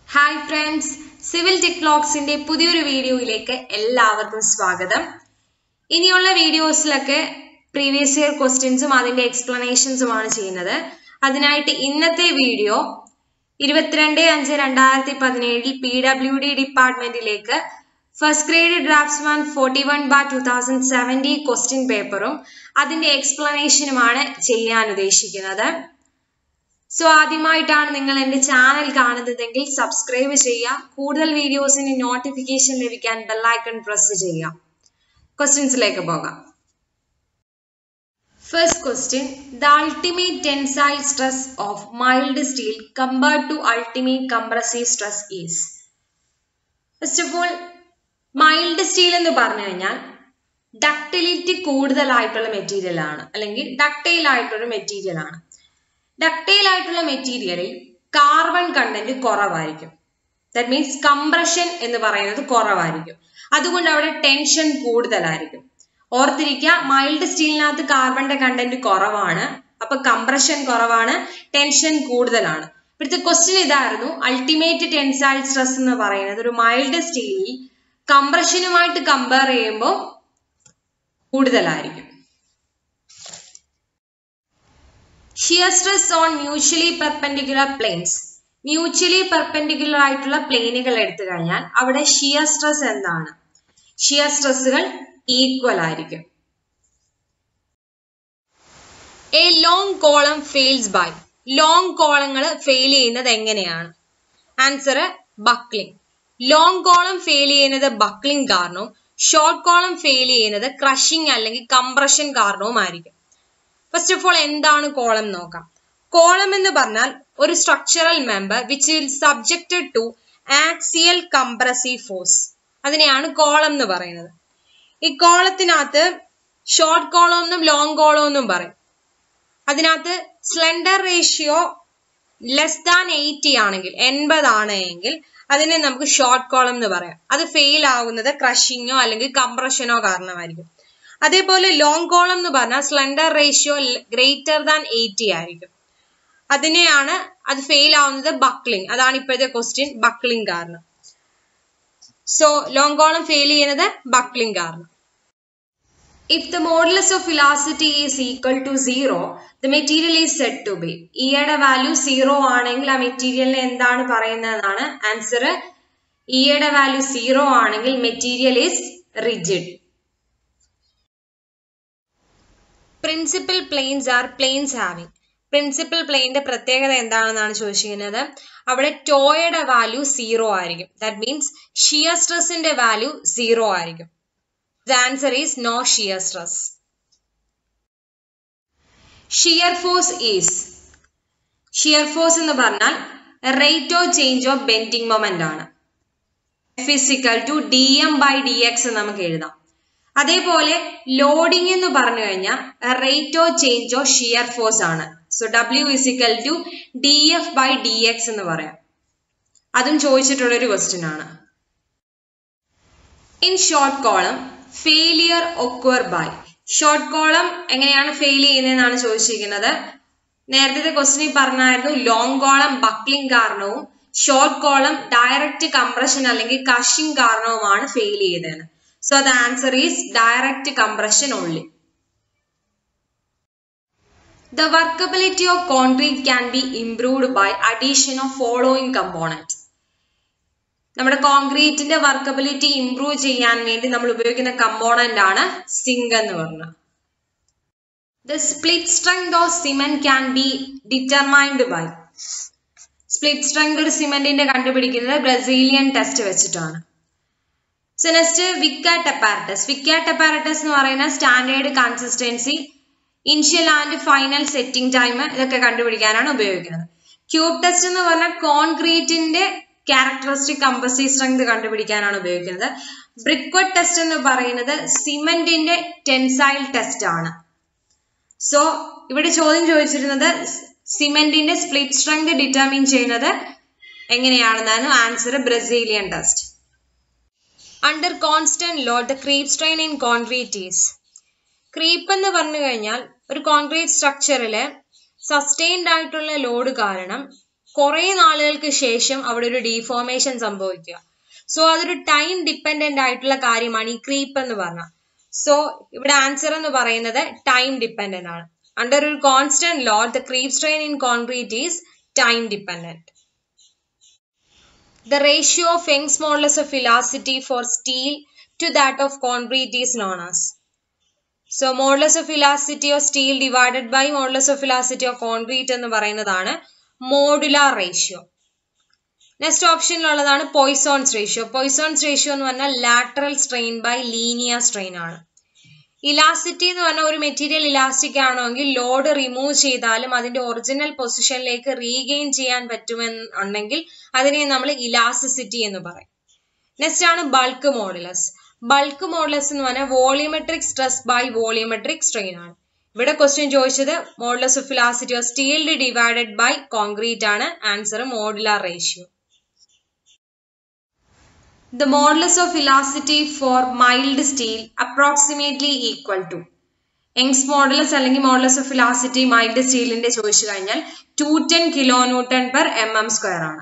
Hi friends civil tech വ്ലോഗ്സിന്റെ പുതിയൊരു വീഡിയോയിലേക്ക് എല്ലാവർക്കും സ്വാഗതം ഇനിയുള്ള വീഡിയോസിലൊക്കെ പ്രീവിയസ് ഇയർ ക്വസ്റ്റ്യൻസും അതിന്റെ എക്സ്പ്ലനേഷൻസുമാണ് ചെയ്യുന്നത് അതിനായിട്ട് ഇന്നത്തെ വീഡിയോ ഇരുപത്തിരണ്ട് അഞ്ച് രണ്ടായിരത്തി പതിനേഴിൽ പി ഡബ്ല്യു ഡി ഡിപ്പാർട്ട്മെന്റിലേക്ക് first grade draftsman forty one bar two thousand seventy question പേപ്പറും അതിന്റെ എക്സ്പ്ലനേഷനുമാണ് ചെയ്യാൻ ഉദ്ദേശിക്കുന്നത് സോ ആദ്യമായിട്ടാണ് നിങ്ങൾ എന്റെ ചാനൽ കാണുന്നതെങ്കിൽ സബ്സ്ക്രൈബ് ചെയ്യുക കൂടുതൽ വീഡിയോസിന് നോട്ടിഫിക്കേഷൻ ലഭിക്കാൻ ബെല്ലൈക്കൺ പ്രസ് ചെയ്യുക ക്വസ്റ്റ്യൻസിലേക്ക് പോകാം first question the ultimate tensile stress of mild steel compared to ultimate compressive stress is first of all mild steel എന്ന് പറഞ്ഞു കഴിഞ്ഞാൽ ഡക്ടിലിറ്റി കൂടുതലായിട്ടുള്ള മെറ്റീരിയൽ ആണ് അല്ലെങ്കിൽ ഡക്റ്റൈൽ ആയിട്ടുള്ള മെറ്റീരിയൽ ആണ് ഡക്റ്റൈൽ ആയിട്ടുള്ള മെറ്റീരിയലിൽ കാർബൺ കണ്ടന്റ് കുറവായിരിക്കും ദാറ്റ് മീൻസ് കംപ്രഷൻ എന്ന് പറയുന്നത് കുറവായിരിക്കും അതുകൊണ്ട് അവിടെ ടെൻഷൻ കൂടുതലായിരിക്കും ഓർത്തിരിക്കുക മൈൽഡ് സ്റ്റീലിനകത്ത് കാർബണിന്റെ കണ്ടന്റ് കുറവാണ് അപ്പൊ കംപ്രഷൻ കുറവാണ് ടെൻഷൻ കൂടുതലാണ് ഇവിടുത്തെ ക്വസ്റ്റ്യൻ ഇതായിരുന്നു അൾട്ടിമേറ്റ് ടെൻസൈൽ സ്ട്രെസ് എന്ന് പറയുന്നത് ഒരു മൈൽഡ് സ്റ്റീലിൽ കംപ്രഷനുമായിട്ട് കമ്പയർ ചെയ്യുമ്പോൾ കൂടുതലായിരിക്കും shear stress on mutually perpendicular planes mutually perpendicular ആയിട്ടുള്ള പ്ലെയിനുകൾ എടുത്തു കഴിഞ്ഞാൽ അവിടെ ഷിയർ സ്ട്രെസ് എന്താണ് ഷിയർ സ്ട്രെസ്സുകൾ ഈക്വൽ ആയിരിക്കും a long column fails by long കോളങ്ങൾ ഫെയിൽ ചെയ്യുന്നത് എങ്ങനെയാണ് answer buckling long column fail ചെയ്യുന്നത് ബക്ലിംഗ് കാരണവും ഷോർട്ട് കോളം ഫെയിൽ ചെയ്യുന്നത് ക്രഷിംഗ് അല്ലെങ്കിൽ കംപ്രഷൻ കാരണവുമായിരിക്കും ഫസ്റ്റ് ഓഫ് ഓൾ എന്താണ് കോളം നോക്കാം കോളം എന്ന് പറഞ്ഞാൽ ഒരു structural member which is subjected to axial compressive force അതിനെയാണ് കോളം എന്ന് പറയുന്നത് ഈ കോളത്തിനകത്ത് ഷോർട്ട് കോളം എന്നും ലോങ് കോളം എന്നും പറയും അതിനകത്ത് slender ratio less than eighty ആണെങ്കിൽ എൺപതാണ് എങ്കിൽ അതിനെ നമുക്ക് ഷോർട്ട് കോളം എന്ന് പറയാം അത് ഫെയിൽ ആവുന്നത് ക്രഷിങ്ങോ അല്ലെങ്കിൽ കംപ്രഷനോ കാരണമായിരിക്കും അതേപോലെ ലോങ് കോളം എന്ന് പറഞ്ഞാൽ slender ratio greater than eighty ആയിരിക്കും അതിനെയാണ് അത് ഫെയിൽ ആവുന്നത് ബക്ലിംഗ് അതാണ് ഇപ്പോഴത്തെ ക്വസ്റ്റ്യൻ ബക്ലിംഗ് കാരണം സോ ലോങ് കോളം ഫെയിൽ ചെയ്യുന്നത് ബക്ലിംഗ് കാരണം ഇഫ് ദ മോഡുലസ് ഓഫ് ഫിലാസിറ്റി is equal to zero the material is set to be ഇയുടെ വാല്യൂ സീറോ ആണെങ്കിൽ ആ മെറ്റീരിയലിനെ എന്താണ് പറയുന്നതെന്നാണ് ആൻസർ ഇയുടെ വാല്യൂ സീറോ ആണെങ്കിൽ material is rigid principal planes are planes having principal പ്ലെയിന്റെ പ്രത്യേകത എന്താണെന്നാണ് ചോദിച്ചിരിക്കുന്നത് അവിടെ ടോയുടെ വാല്യൂ സീറോ ആയിരിക്കും ദാറ്റ് മീൻസ് ഷിയർ സ്ട്രെസിന്റെ വാല്യൂ സീറോ ആയിരിക്കും the answer is no shear stress shear force is shear force എന്ന് പറഞ്ഞാൽ rate of change of bending moment ആണ് F is equal to D M by D X നമുക്ക് എഴുതാം അതേപോലെ loading എന്ന് പറഞ്ഞു കഴിഞ്ഞാൽ rate of change of shear force ആണ് so W is equal to D F by D X എന്ന് പറയാം അതും ചോദിച്ചിട്ടുള്ള ഒരു ക്വസ്റ്റ്യൻ ആണ് in short column failure occur by short column എങ്ങനെയാണ് ഫെയിൽ ചെയ്യുന്നതെന്നാണ് ചോദിച്ചിരിക്കുന്നത് നേരത്തെ ക്വസ്റ്റ്യനിൽ പറഞ്ഞായിരുന്നു ലോങ് കോളം ബക്ലിംഗ് കാരണവും ഷോർട്ട് കോളം ഡയറക്റ്റ് കംപ്രഷൻ അല്ലെങ്കിൽ കഷിംഗ് കാരണവുമാണ് ഫെയിൽ ചെയ്തത് So the answer is direct compression only. The workability of concrete can be improved by addition of following component. നമ്മുടെ കോൺക്രീറ്റിന്റെ വർക്കബിലിറ്റി ഇംപ്രൂവ് ചെയ്യാൻ വേണ്ടി നമ്മൾ ഉപയോഗിക്കുന്ന കമ്പോണന്റ് ആണ് സിങ്ക് എന്ന് പറഞ്ഞത് the split strength of cement can be determined by split strength ഒരു സിമെന്റിന്റെ കണ്ടുപിടിക്കുന്നത് ബ്രസീലിയൻ ടെസ്റ്റ് വെച്ചിട്ടാണ് so next Vicat apparatus Vicat apparatus എന്ന് പറയുന്ന standard consistency initial and final setting time ഇതൊക്കെ കണ്ടുപിടിക്കാനാണ് ഉപയോഗിക്കുന്നത് ക്യൂബ് ടെസ്റ്റ് എന്ന് പറഞ്ഞാൽ കോൺക്രീറ്റിന്റെ ക്യാരക്ടറിസ്റ്റിക് കമ്പസീവ് സ്ട്രെങ്ത് കണ്ടുപിടിക്കാനാണ് ഉപയോഗിക്കുന്നത് ബ്രിക്വറ്റ് ടെസ്റ്റ് എന്ന് പറയുന്നത് സിമെന്റിന്റെ ടെൻസൈൽ ടെസ്റ്റ് ആണ് സോ ഇവിടെ ചോദ്യം ചോദിച്ചിരുന്നത് സിമെന്റിന്റെ സ്പ്ലിറ്റ് സ്ട്രെങ്ത് ഡിറ്റർമിൻ ചെയ്യുന്നത് എങ്ങനെയാണെന്നാണ് answer Brazilian test under constant load the creep strain in concrete is creep എന്ന് പറഞ്ഞു കഴിഞ്ഞാൽ ഒരു കോൺക്രീറ്റ് സ്ട്രക്ചറിൽ സസ്റ്റെയിൻഡ് ആയിട്ടുള്ള ലോഡ് കാരണം കുറെ നാളുകൾക്ക് ശേഷം അവിടെ ഒരു ഡീഫോർമേഷൻ സംഭവിക്കുക സോ അതൊരു ടൈം ഡിപ്പെൻഡന്റ് ആയിട്ടുള്ള കാര്യമാണ് ഈ ക്രീപ്പ് എന്ന് പറഞ്ഞാൽ സോ ഇവിടെ ആൻസർ എന്ന് പറയുന്നത് ടൈം ഡിപ്പെൻഡന്റ് ആണ് അണ്ടർ ഒരു constant load the creep strain in concrete is time dependent The ratio of Young's modulus of velocity for steel to that of concrete is known as. So, modulus of velocity of steel divided by modulus of velocity of concrete എന്ന് പറയുന്നതാണ് modular ratio next ഓപ്ഷനിലുള്ളതാണ് Poisson's ratio Poisson's ratio എന്ന് പറഞ്ഞാൽ lateral strain by linear strain ആണ് elasticity എന്ന് പറഞ്ഞാൽ ഒരു material elastic ആണെങ്കിൽ ലോഡ് റിമൂവ് ചെയ്താലും അതിന്റെ ഒറിജിനൽ പൊസിഷനിലേക്ക് റീഗെയിൻ ചെയ്യാൻ പറ്റുമെന്നുണ്ടെങ്കിൽ അതിനെ നമ്മൾ ഇലാസ്റ്റിസിറ്റി എന്ന് പറയും നെക്സ്റ്റ് ആണ് ബൾക്ക് മോഡുലസ് ബൾക്ക് മോഡുലസ് എന്ന് പറഞ്ഞാൽ volumetric stress by volumetric strain ആണ് ഇവിടെ ക്വസ്റ്റ്യൻ ചോദിച്ചത് modulus of elasticity of steel divided by concrete ആണ് answer modular ratio The modulus of velocity for mild steel approximately equal to Young's modulus അല്ലെങ്കിൽ modulus of ഫിലാസിറ്റി mild സ്റ്റീലിന്റെ ചോദിച്ചു കഴിഞ്ഞാൽ two ten kilo newton per M M square ആണ്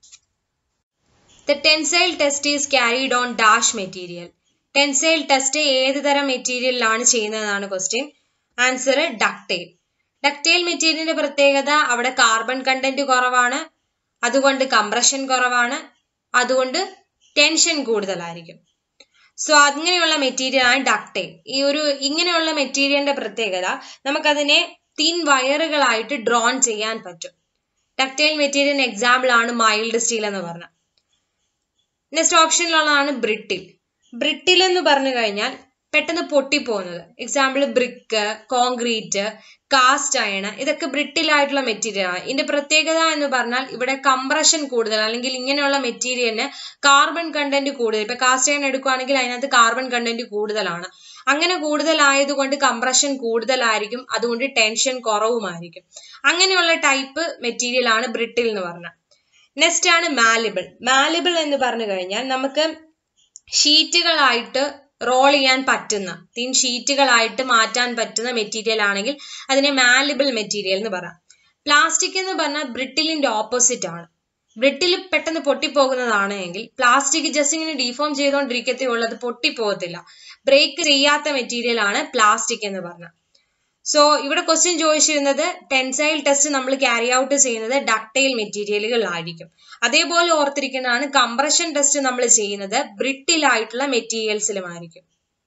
the tensile test is carried on dash material tensile test ഏത് തരം മെറ്റീരിയലിലാണ് ചെയ്യുന്നതാണ് question answer ductile ductile മെറ്റീരിയലിന്റെ പ്രത്യേകത അവിടെ കാർബൺ കണ്ടന്റ് കുറവാണ് അതുകൊണ്ട് കംപ്രഷൻ കുറവാണ് അതുകൊണ്ട് ടെൻഷൻ കൂടുതലായിരിക്കും സോ അങ്ങനെയുള്ള മെറ്റീരിയൽ ആണ് ഡക്റ്റൈൽ ഈ ഒരു ഇങ്ങനെയുള്ള മെറ്റീരിയലിന്റെ പ്രത്യേകത നമുക്കതിനെ തിൻ വയറുകളായിട്ട് ഡ്രോൺ ചെയ്യാൻ പറ്റും ഡക്റ്റൈൽ മെറ്റീരിയൽ എക്സാമ്പിൾ ആണ് മൈൽഡ് സ്റ്റീൽ എന്ന് പറഞ്ഞ നെക്സ്റ്റ് ഓപ്ഷനിലുള്ളതാണ് ബ്രിട്ടിൽ ബ്രിട്ടിൽ എന്ന് പറഞ്ഞു കഴിഞ്ഞാൽ പെട്ടെന്ന് പൊട്ടിപ്പോകുന്നത് example brick concrete cast iron ഇതൊക്കെ ബ്രിട്ടിൽ ആയിട്ടുള്ള മെറ്റീരിയൽ ആണ് ഇതിന്റെ പ്രത്യേകത എന്ന് പറഞ്ഞാൽ ഇവിടെ കംപ്രഷൻ കൂടുതൽ അല്ലെങ്കിൽ ഇങ്ങനെയുള്ള മെറ്റീരിയലിന് കാർബൺ കണ്ടന്റ് കൂടുതൽ ഇപ്പൊ കാസ്റ്റ് അയൺ എടുക്കുകയാണെങ്കിൽ അതിനകത്ത് കാർബൺ കണ്ടന്റ് കൂടുതലാണ് അങ്ങനെ കൂടുതലായതുകൊണ്ട് കംപ്രഷൻ കൂടുതലായിരിക്കും അതുകൊണ്ട് ടെൻഷൻ കുറവുമായിരിക്കും അങ്ങനെയുള്ള ടൈപ്പ് മെറ്റീരിയൽ ആണ് ബ്രിട്ടിൽ എന്ന് പറഞ്ഞാൽ നെക്സ്റ്റ് ആണ് മാലിബിൾ മാലിബിൾ എന്ന് പറഞ്ഞു കഴിഞ്ഞാൽ നമുക്ക് ഷീറ്റുകളായിട്ട് റോൾ ചെയ്യാൻ പറ്റുന്ന തിൻ ഷീറ്റുകളായിട്ട് മാറ്റാൻ പറ്റുന്ന മെറ്റീരിയൽ ആണെങ്കിൽ അതിനെ മാലിബിൾ മെറ്റീരിയൽ എന്ന് പറയാം പ്ലാസ്റ്റിക് എന്ന് പറഞ്ഞാൽ ബ്രിട്ടിലിന്റെ ഓപ്പോസിറ്റ് ആണ് ബ്രിട്ടിൽ പെട്ടെന്ന് പൊട്ടിപ്പോകുന്നതാണ് എങ്കിൽ പ്ലാസ്റ്റിക് ജസ്റ്റ് ഇങ്ങനെ ഡീഫോം ചെയ്തുകൊണ്ടിരിക്കത്തേ ഉള്ളൂ അത് പൊട്ടിപ്പോകത്തില്ല ബ്രേക്ക് ചെയ്യാത്ത മെറ്റീരിയൽ ആണ് പ്ലാസ്റ്റിക് എന്ന് പറഞ്ഞാൽ സോ ഇവിടെ ക്വസ്റ്റ്യൻ ചോദിച്ചിരുന്നത് ടെൻസൈൽ ടെസ്റ്റ് നമ്മൾ ക്യാരി ഔട്ട് ചെയ്യുന്നത് ഡക്ടൈൽ മെറ്റീരിയലുകളായിരിക്കും അതേപോലെ ഓർത്തിരിക്കുന്നതാണ് കംപ്രഷൻ ടെസ്റ്റ് നമ്മൾ ചെയ്യുന്നത് ബ്രിട്ടിൽ ആയിട്ടുള്ള മെറ്റീരിയൽസിലുമായിരിക്കും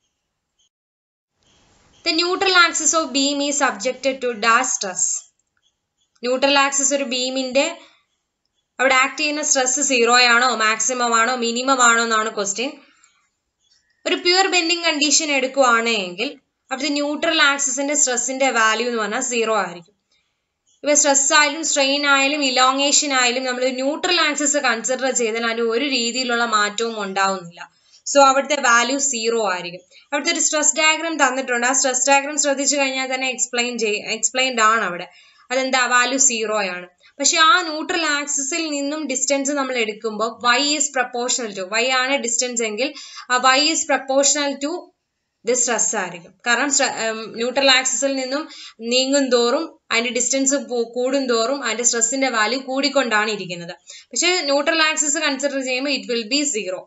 the neutral axis of beam is subjected to dash stress neutral axis ഒരു ബീമിന്റെ അവിടെ ആക്ട് ചെയ്യുന്ന സ്ട്രെസ് സീറോ ആണോ മാക്സിമം ആണോ മിനിമം ആണോ എന്നാണ് ക്വസ്റ്റ്യൻ ഒരു പ്യുവർ ബെൻഡിങ് കണ്ടീഷൻ എടുക്കുകയാണെങ്കിൽ അവിടുത്തെ ന്യൂട്രൽ ആക്സിസിന്റെ സ്ട്രെസ്സിന്റെ വാല്യൂ എന്ന് പറഞ്ഞാൽ സീറോ ആയിരിക്കും ഇപ്പൊ സ്ട്രെസ് ആയാലും സ്ട്രെയിൻ ആയാലും ഇലോങ്ങേഷൻ ആയാലും നമ്മൾ ന്യൂട്രൽ ആക്സിസ് കൺസിഡർ ചെയ്താൽ അതിന് ഒരു രീതിയിലുള്ള മാറ്റവും ഉണ്ടാവുന്നില്ല സോ അവിടുത്തെ വാല്യൂ സീറോ ആയിരിക്കും അവിടുത്തെ ഒരു സ്ട്രെസ് ഡയഗ്രാം തന്നിട്ടുണ്ട് ആ സ്ട്രെസ് ഡയഗ്രാം ശ്രദ്ധിച്ചു കഴിഞ്ഞാൽ തന്നെ എക്സ്പ്ലെയിൻ ചെയ് എക്സ്പ്ലെയിൻഡ് ആണ് അവിടെ അതെന്താ വാല്യൂ സീറോ ആണ് പക്ഷെ ആ ന്യൂട്രൽ ആക്സിസിൽ നിന്നും ഡിസ്റ്റൻസ് നമ്മൾ എടുക്കുമ്പോൾ Y is proportional to Y ആണ് ഡിസ്റ്റൻസ് എങ്കിൽ ആ വൈ ഈസ് പ്രപ്പോർഷണൽ ടു ഇത് സ്ട്രെസ് ആയിരിക്കും കാരണം ന്യൂട്രൽ ആക്സിസിൽ നിന്നും നീങ്ങും തോറും അതിന്റെ ഡിസ്റ്റൻസ് കൂടും തോറും അതിന്റെ സ്ട്രെസ്സിന്റെ വാല്യൂ കൂടിക്കൊണ്ടാണ് ഇരിക്കുന്നത് പക്ഷെ ന്യൂട്രൽ ആക്സിസ് കൺസിഡർ ചെയ്യുമ്പോൾ it will be zero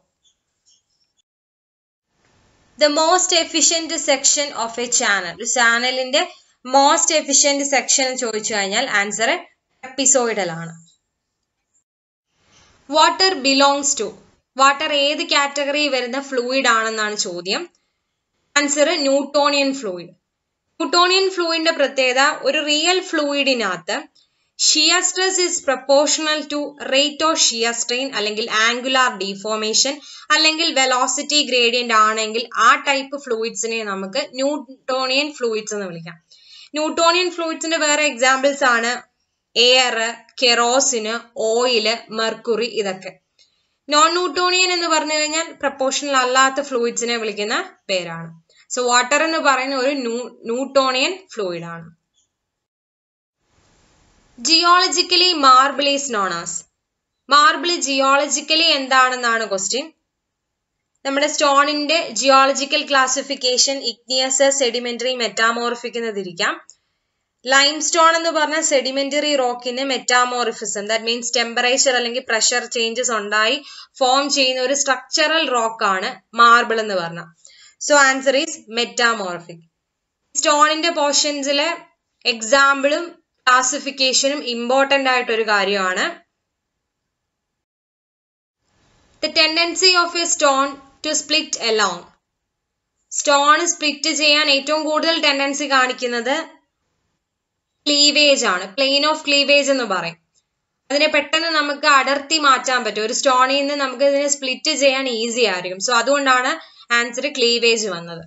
the most efficient section of a channel ഒരു ചാനലിന്റെ മോസ്റ്റ് എഫിഷ്യന്റ് സെക്ഷൻ ചോദിച്ചു കഴിഞ്ഞാൽ ആൻസർ എപ്പിസോയിഡൽ ആണ് വാട്ടർ ബിലോങ്സ് ടു വാട്ടർ ഏത് കാറ്റഗറി വരുന്ന ഫ്ലൂയിഡ് ആണെന്നാണ് ചോദ്യം ആൻസർ ന്യൂട്ടോണിയൻ ഫ്ലൂയിഡ് ന്യൂട്ടോണിയൻ ഫ്ലൂയിഡിന്റെ പ്രത്യേകത ഒരു റിയൽ ഫ്ലൂയിഡിനകത്ത് shear stress is proportional to rate of shear strain അല്ലെങ്കിൽ ആംഗുലാർ ഡീഫോർമേഷൻ അല്ലെങ്കിൽ വെലോസിറ്റി ഗ്രേഡിയന്റ് ആണെങ്കിൽ ആ ടൈപ്പ് ഫ്ലൂയിഡ്സിനെ നമുക്ക് ന്യൂട്ടോണിയൻ ഫ്ലൂയിഡ്സ് എന്ന് വിളിക്കാം ന്യൂട്ടോണിയൻ ഫ്ലൂയിഡ്സിന്റെ വേറെ എക്സാമ്പിൾസ് ആണ് എയർ കെറോസിന് ഓയില് മെർക്കുറി ഇതൊക്കെ നോൺ ന്യൂട്ടോണിയൻ എന്ന് പറഞ്ഞു കഴിഞ്ഞാൽ പ്രപ്പോർഷണൽ അല്ലാത്ത ഫ്ലൂയിഡ്സിനെ വിളിക്കുന്ന പേരാണ് സോ വാട്ടർ എന്ന് പറയുന്ന ഒരു ന്യൂട്ടോണിയൻ ഫ്ലൂയിഡ് ആണ് geologically marble is non as marble geologically എന്താണെന്നാണ് ക്വസ്റ്റ്യൻ നമ്മുടെ സ്റ്റോണിന്റെ geological classification igneous sedimentary metamorphic എന്നതിരിക്കാം ലൈം സ്റ്റോൺ എന്ന് പറഞ്ഞ സെഡിമെന്ററി റോക്കിന് മെറ്റാമോറിഫിസം ദാറ്റ് മീൻസ് ടെമ്പറേച്ചർ അല്ലെങ്കിൽ പ്രഷർ ചേഞ്ചസ് ഉണ്ടായി ഫോം ചെയ്യുന്ന ഒരു സ്ട്രക്ചറൽ റോക്കാണ് മാർബിൾ എന്ന് പറഞ്ഞ സോ ആൻസർ ഈസ് മെറ്റാമോർഫിക് സ്റ്റോണിന്റെ പോർഷൻസിലെ എക്സാമ്പിളും ക്ലാസിഫിക്കേഷനും ഇമ്പോർട്ടന്റ് ആയിട്ടൊരു കാര്യമാണ് the tendency of a stone to split along stone split ചെയ്യാൻ ഏറ്റവും കൂടുതൽ ടെൻഡൻസി കാണിക്കുന്നത് ക്ലീവേജ് ആണ് പ്ലെയിൻ ഓഫ് ക്ലീവേജ് എന്ന് പറയും അതിനെ പെട്ടെന്ന് നമുക്ക് അടർത്തി മാറ്റാൻ പറ്റും ഒരു സ്റ്റോണിൽ നിന്ന് നമുക്ക് ഇതിനെ സ്പ്ലിറ്റ് ചെയ്യാൻ ഈസി ആയിരിക്കും സോ അതുകൊണ്ടാണ് ആൻസർ ക്ലീവേജ് വന്നത്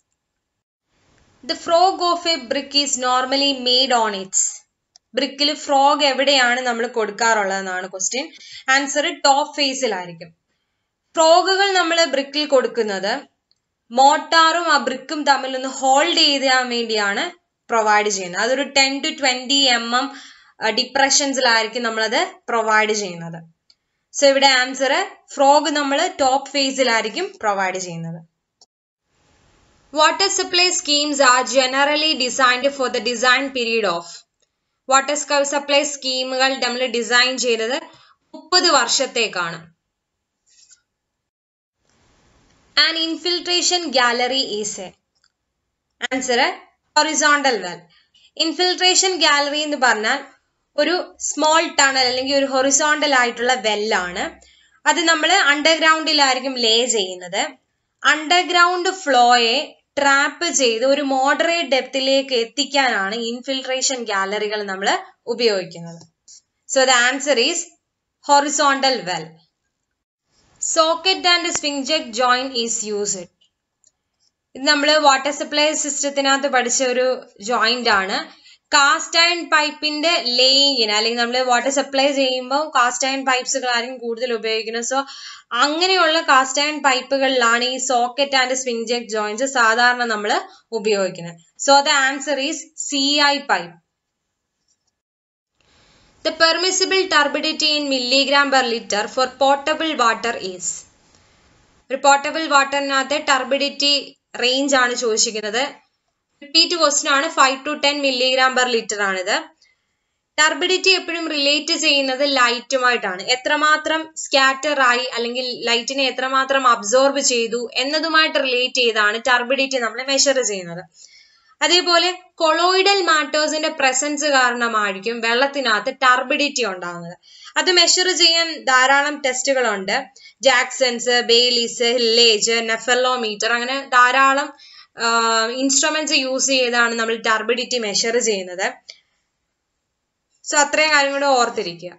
the frog of a brick is normally made on its ബ്രിക്കിൽ ഫ്രോഗ് എവിടെയാണ് നമ്മൾ കൊടുക്കാറുള്ളതെന്നാണ് ക്വസ്റ്റ്യൻ ആൻസർ ടോപ്പ് ഫേസിലായിരിക്കും ഫ്രോഗുകൾ നമ്മൾ ബ്രിക്കിൽ കൊടുക്കുന്നത് മോട്ടാറും ആ ബ്രിക്കും തമ്മിൽ ഒന്ന് ഹോൾഡ് ചെയ്യാൻ വേണ്ടിയാണ് പ്രൊവൈഡ് ചെയ്യുന്നത് അതൊരു ten to twenty M M ഡിപ്രഷൻസിലായിരിക്കും നമ്മളത് പ്രൊവൈഡ് ചെയ്യുന്നത് സോ ഇവിടെ ആൻസർ ഫ്രോഗ് നമ്മൾ ടോപ്പ് ഫേസിലായിരിക്കും പ്രൊവൈഡ് ചെയ്യുന്നത് water supply schemes are generally designed for the design period of water supply സ്കീമുകൾ നമ്മൾ ഡിസൈൻ ചെയ്തത് മുപ്പത് വർഷത്തേക്കാണ് an infiltration gallery is a answer horizontal well infiltration gallery എന്ന് പറഞ്ഞാൽ ഒരു സ്മോൾ ടണൽ അല്ലെങ്കിൽ ഒരു ഹൊറിസോണ്ടൽ ആയിട്ടുള്ള വെല്ലാണ് അത് നമ്മൾ അണ്ടർഗ്രൗണ്ടിലായിരിക്കും ലേ ചെയ്യുന്നത് അണ്ടർഗ്രൗണ്ട് ഫ്ലോയെ ട്രാപ്പ് ചെയ്ത് ഒരു മോഡറേറ്റ് ഡെപ്തിലേക്ക് എത്തിക്കാനാണ് ഇൻഫിൽട്രേഷൻ ഗാലറികൾ നമ്മൾ ഉപയോഗിക്കുന്നത് so the answer is horizontal well socket and സ്വിങ്ജെക് ജോയിൻ ഈസ് യൂസ്ഡ് ഇത് നമ്മൾ വാട്ടർ സപ്ലൈ സിസ്റ്റത്തിനകത്ത് പഠിച്ച ഒരു ജോയിന്റ് ആണ് കാസ്റ്റ് അയൺ പൈപ്പിന്റെ ലേയിങ്ങിന് അല്ലെങ്കിൽ നമ്മൾ വാട്ടർ സപ്ലൈ ചെയ്യുമ്പോൾ കാസ്റ്റ് അയൺ പൈപ്സുകളായിരിക്കും കൂടുതൽ ഉപയോഗിക്കുന്നത് സോ അങ്ങനെയുള്ള കാസ്റ്റ് അയൺ പൈപ്പുകളിലാണ് ഈ സോക്കറ്റ് ആൻഡ് സ്വിങ് ജെക് ജോയിന്റ്സ് സാധാരണ നമ്മൾ ഉപയോഗിക്കുന്നത് so the answer is C I pipe the permissible turbidity in milligram per litre for portable water is ഒരു പോർട്ടബിൾ വാട്ടറിനകത്ത് ടർബിഡിറ്റി റേഞ്ച് ആണ് ചോദിച്ചിരിക്കുന്നത് റിപ്പീറ്റ് ക്വസ്റ്റ്യൻ ആണ് five to ten milligram per litre ആണിത് ടർബിഡിറ്റി എപ്പോഴും റിലേറ്റ് ചെയ്യുന്നത് ലൈറ്റുമായിട്ടാണ് എത്രമാത്രം സ്കാറ്റർ ആയി അല്ലെങ്കിൽ ലൈറ്റിനെ എത്രമാത്രം അബ്സോർബ് ചെയ്തു എന്നതുമായിട്ട് റിലേറ്റ് ചെയ്താണ് ടർബിഡിറ്റി നമ്മൾ മെഷർ ചെയ്യുന്നത് അതേപോലെ കൊളോയിഡൽ മാറ്റേഴ്സിന്റെ പ്രസൻസ് കാരണമായിരിക്കും വെള്ളത്തിനകത്ത് ടർബിഡിറ്റി ഉണ്ടാകുന്നത് അത് മെഷർ ചെയ്യാൻ ധാരാളം ടെസ്റ്റുകളുണ്ട് ജാക്സൺസ് ബെയിലീസ് ഹില്ലേജ് നെഫെലോമീറ്റർ അങ്ങനെ ധാരാളം ഇൻസ്ട്രുമെന്റ്സ് യൂസ് ചെയ്താണ് നമ്മൾ ടർബിഡിറ്റി മെഷർ ചെയ്യുന്നത് സോ അത്രയും കാര്യം കൂടെ ഓർത്തിരിക്കുക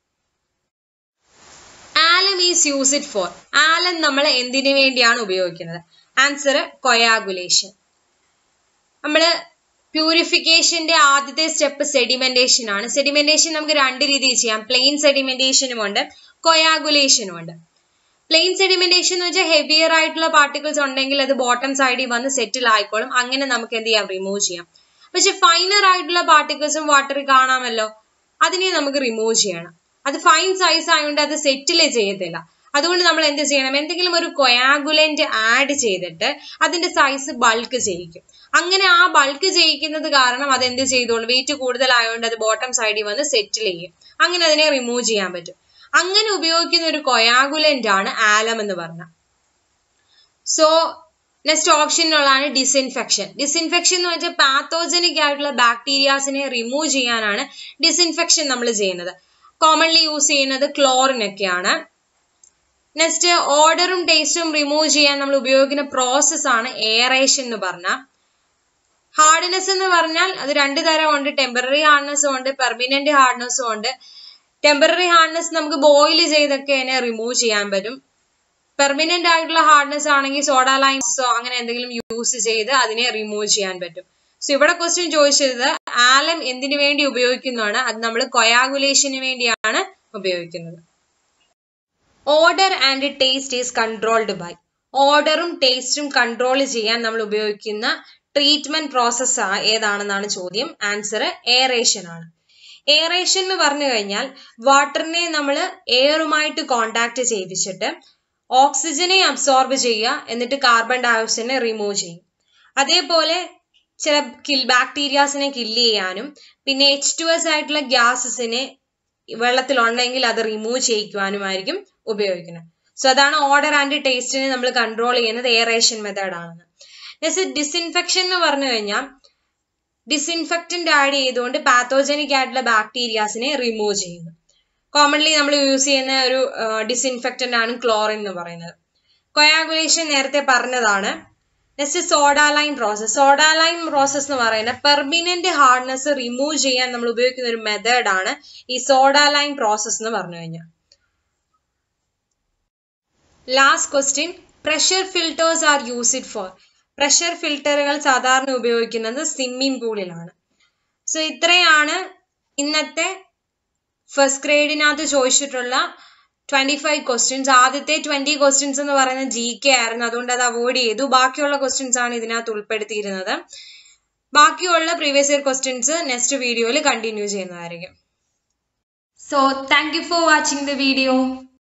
alum is use it for alum നമ്മൾ എന്തിനു വേണ്ടിയാണ് ഉപയോഗിക്കുന്നത് ആൻസർ കൊയാഗുലേഷൻ നമ്മള് പ്യൂരിഫിക്കേഷന്റെ ആദ്യത്തെ സ്റ്റെപ്പ് സെഡിമെന്റേഷൻ ആണ് സെഡിമെന്റേഷൻ നമുക്ക് രണ്ട് രീതിയിൽ ചെയ്യാം പ്ലെയിൻ സെഡിമെന്റേഷനും ഉണ്ട് കൊയാഗുലേഷനും ഉണ്ട് പ്ലെയിൻ സെഡിമെന്റേഷൻ എന്ന് വെച്ചാൽ ഹെവിയർ ആയിട്ടുള്ള പാർട്ടിക്കിൾസ് ഉണ്ടെങ്കിൽ അത് ബോട്ടം സൈഡിൽ വന്ന് സെറ്റിൽ ആയിക്കോളും അങ്ങനെ നമുക്ക് എന്ത് ചെയ്യാം റിമൂവ് ചെയ്യാം പക്ഷെ ഫൈനർ ആയിട്ടുള്ള പാർട്ടിക്കിൾസും വാട്ടറിൽ കാണാമല്ലോ അതിനെ നമുക്ക് റിമൂവ് ചെയ്യണം അത് ഫൈൻ സൈസ് ആയതുകൊണ്ട് അത് സെറ്റിലേ ചെയ്യത്തില്ല അതുകൊണ്ട് നമ്മൾ എന്ത് ചെയ്യണം എന്തെങ്കിലും ഒരു കൊയാഗുലന്റ് ആഡ് ചെയ്തിട്ട് അതിന്റെ സൈസ് ബൾക്ക് ചെയ്യിക്കും അങ്ങനെ ആ ബൾക്ക് ചെയ്യിക്കുന്നത് കാരണം അത് എന്ത് ചെയ്തോളും വെയിറ്റ് കൂടുതലായതുകൊണ്ട് അത് ബോട്ടം സൈഡിൽ വന്ന് സെറ്റിൽ ചെയ്യും അങ്ങനെ അതിനെ റിമൂവ് ചെയ്യാൻ പറ്റും അങ്ങനെ ഉപയോഗിക്കുന്ന ഒരു കൊയാഗുലന്റ് ആണ് ആലം എന്ന് പറഞ്ഞ സോ നെക്സ്റ്റ് ഓപ്ഷനുള്ളതാണ് ഡിസിൻഫെക്ഷൻ ഡിസിൻഫെക്ഷൻ എന്ന് വെച്ചാൽ പാത്തോജനിക് ആയിട്ടുള്ള ബാക്ടീരിയാസിനെ റിമൂവ് ചെയ്യാനാണ് ഡിസിൻഫെക്ഷൻ നമ്മൾ ചെയ്യുന്നത് കോമൺലി യൂസ് ചെയ്യുന്നത് ക്ലോറിൻ ഒക്കെയാണ് നെക്സ്റ്റ് ഓർഡറും ടേസ്റ്റും റിമൂവ് ചെയ്യാൻ നമ്മൾ ഉപയോഗിക്കുന്ന പ്രോസസ് ആണ് എയറേഷൻ എന്ന് പറഞ്ഞ ഹാർഡ്നെസ് എന്ന് പറഞ്ഞാൽ അത് രണ്ട് തരമുണ്ട് ടെമ്പററി ഹാർഡ്നെസ്സും ഉണ്ട് പെർമനന്റ് ഹാർഡ്നെസ്സും ഉണ്ട് ടെമ്പററി ഹാർഡ്നെസ് നമുക്ക് ബോയിൽ ചെയ്തൊക്കെ അതിനെ റിമൂവ് ചെയ്യാൻ പറ്റും പെർമനന്റ് ആയിട്ടുള്ള ഹാർഡ്നെസ് ആണെങ്കിൽ സോഡ ലൈൻസോ അങ്ങനെ എന്തെങ്കിലും യൂസ് ചെയ്ത് അതിനെ റിമൂവ് ചെയ്യാൻ പറ്റും സോ ഇവിടെ ക്വസ്റ്റ്യൻ ചോദിച്ചത് ആലം എന്തിനു വേണ്ടി ഉപയോഗിക്കുന്നതാണ് അത് നമ്മൾ കൊയാഗുലേഷന് വേണ്ടിയാണ് ഉപയോഗിക്കുന്നത് odour and taste is controlled by ഓർഡറും ടേസ്റ്റും കൺട്രോൾ ചെയ്യാൻ നമ്മൾ ഉപയോഗിക്കുന്ന ട്രീറ്റ്മെന്റ് പ്രോസസ് ഏതാണെന്നാണ് ചോദ്യം ആൻസർ എയറേഷൻ ആണ് എയറേഷൻ എന്ന് പറഞ്ഞു കഴിഞ്ഞാൽ വാട്ടറിനെ നമ്മൾ എയറുമായിട്ട് കോണ്ടാക്ട് ചെയ്യിപ്പിച്ചിട്ട് ഓക്സിജനെ അബ്സോർബ് ചെയ്യുക എന്നിട്ട് കാർബൺ ഡയോക്സൈഡിനെ റിമൂവ് ചെയ്യും അതേപോലെ ചില കിൽ ബാക്ടീരിയാസിനെ കില്ല് ചെയ്യാനും പിന്നെ എച്ച് ടു എസ് ആയിട്ടുള്ള ഗ്യാസസിനെ വെള്ളത്തിലുണ്ടെങ്കിൽ അത് റിമൂവ് ചെയ്യിക്കുവാനുമായിരിക്കും ഉപയോഗിക്കുന്നത് സോ അതാണ് ഓർഡർ ആൻഡ് ടേസ്റ്റിനെ നമ്മൾ കൺട്രോൾ ചെയ്യുന്നത് എയറേഷൻ മെത്തേഡ് ആണെന്ന് നെക്സ്റ്റ് ഡിസിൻഫെക്ഷൻ എന്ന് പറഞ്ഞു കഴിഞ്ഞാൽ ഡിസിൻഫെക്റ്റന്റ് ആഡ് ചെയ്തുകൊണ്ട് പാത്തോജനിക് ആയിട്ടുള്ള ബാക്ടീരിയാസിനെ റിമൂവ് ചെയ്യുന്നു കോമൺലി നമ്മൾ യൂസ് ചെയ്യുന്ന ഒരു ഡിസിൻഫെക്റ്റന്റ് ആണ് ക്ലോറിൻ എന്ന് പറയുന്നത് കൊയാഗുലേഷൻ നേരത്തെ പറഞ്ഞതാണ് നെക്സ്റ്റ് സോഡാലൈൻ പ്രോസസ് സോഡാലൈൻ പ്രോസസ് എന്ന് പറയുന്നത് പെർമിനന്റ് ഹാർഡ്നെസ് റിമൂവ് ചെയ്യാൻ നമ്മൾ ഉപയോഗിക്കുന്ന ഒരു മെത്തേഡ് ആണ് ഈ സോഡാലൈൻ പ്രോസസ് എന്ന് പറഞ്ഞു കഴിഞ്ഞാൽ last question pressure filters are used for pressure ഫിൽറ്ററുകൾ സാധാരണ ഉപയോഗിക്കുന്നത് സ്വിമ്മിംഗ് പൂളിലാണ് സോ ഇത്രയാണ് ഇന്നത്തെ ഫസ്റ്റ് ഗ്രേഡിനകത്ത് ചോദിച്ചിട്ടുള്ള ട്വന്റി ഫൈവ് ക്വസ്റ്റ്യൻസ് ആദ്യത്തെ ട്വന്റി ക്വസ്റ്റ്യൻസ് എന്ന് പറയുന്നത് ജി കെ ആയിരുന്നു അതുകൊണ്ട് അത് അവോയ്ഡ് ചെയ്തു ബാക്കിയുള്ള ക്വസ്റ്റ്യൻസ് ആണ് ഇതിനകത്ത് ഉൾപ്പെടുത്തിയിരുന്നത് ബാക്കിയുള്ള പ്രീവിയസ് ഇയർ ക്വസ്റ്റ്യൻസ് നെക്സ്റ്റ് വീഡിയോയിൽ കണ്ടിന്യൂ ചെയ്യുന്നതായിരിക്കും so thank you for watching the video